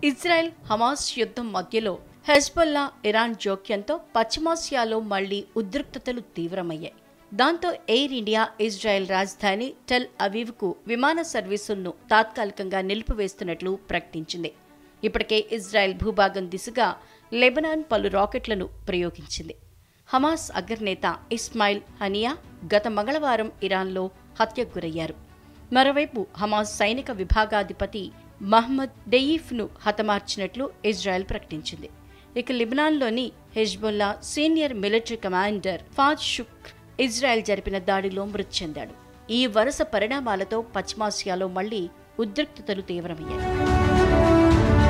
Israel Hamas యుద్ధం మధ్యలో Hezbollah Iran జోక్యంతో పశ్చిమాసియాలో మళ్లీ ఉద్రిక్తతలు తీవ్రమయ్యాయి దాంతో ఎయిర్ ఇండియా ఇజ్రాయెల్ రాజధాని టెల్ అవీవ్కు విమాన సర్వీసులను తాత్కాలికంగా నిలిపివేస్తున్నట్లు ప్రకటించింది ఇప్పటికే ఇజ్రాయెల్ భూభాగం దిశగా లెబనాన్ పలు రాకెట్లను ప్రయోగించింది హమాస్ అగ్రనేత ఇస్మాయిల్ హనియా గత మంగళవారం ఇరాన్లో హత్యకు గురయ్యారు మరోవైపు హమాస్ సైనిక విభాగాధిపతి మహ్మద్ దెయీఫ్ను హతమార్చినట్లు ఇజ్రాయెల్ ప్రకటించింది ఇక లిబనాన్లోని హెజ్బొల్లా సీనియర్ మిలిటరీ కమాండర్ ఫాజ్ షుక్ ఇజ్రాయెల్ జరిపిన దాడిలో మృతి చెందాడు ఈ వరుస పరిణామాలతో పశ్చిమాసియాలో మళ్లీ ఉద్రిక్తతలు తీవ్రమయ్యాయి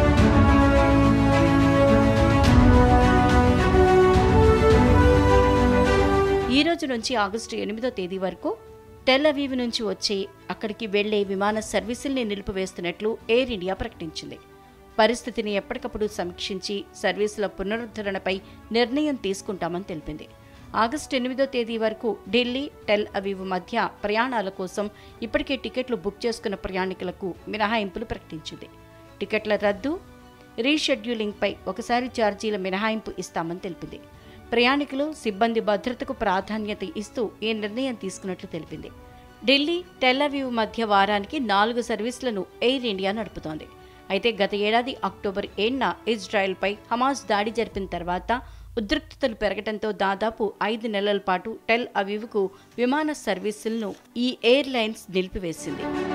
ఈ రోజు నుంచి ఆగస్టు ఎనిమిదో తేదీ వరకు టెల్ అవీవ్ నుంచి వచ్చి అక్కడికి వెళ్లే విమాన సర్వీసుల్ని నిలిపివేస్తున్నట్లు ఎయిర్ ఇండియా ప్రకటించింది పరిస్థితిని ఎప్పటికప్పుడు సమీక్షించి సర్వీసుల పునరుద్ధరణపై నిర్ణయం తీసుకుంటామని తెలిపింది ఆగస్టు ఎనిమిదో తేదీ వరకు ఢిల్లీ టెల్ అవీవ్ మధ్య ప్రయాణాల కోసం ఇప్పటికే టికెట్లు బుక్ చేసుకున్న ప్రయాణికులకు మినహాయింపులు ప్రకటించింది టికెట్ల రద్దు రీషెడ్యూలింగ్పై ఒకసారి ఛార్జీల మినహాయింపు ఇస్తామని తెలిపింది ప్రయాణికులు సిబ్బంది భద్రతకు ప్రాధాన్యత ఇస్తూ ఈ నిర్ణయం తీసుకున్నట్లు తెలిపింది ఢిల్లీ టెల్లవీవ్ మధ్య వారానికి నాలుగు సర్వీసులను ఎయిర్ ఇండియా నడుపుతోంది అయితే గత ఏడాది అక్టోబర్ ఏడున ఇజ్రాయెల్పై హమాస్ దాడి జరిపిన తర్వాత ఉద్రిక్తతలు పెరగడంతో దాదాపు ఐదు నెలల పాటు టెల్ అవీవ్కు విమాన సర్వీసులను ఈ ఎయిర్లైన్స్ నిలిపివేసింది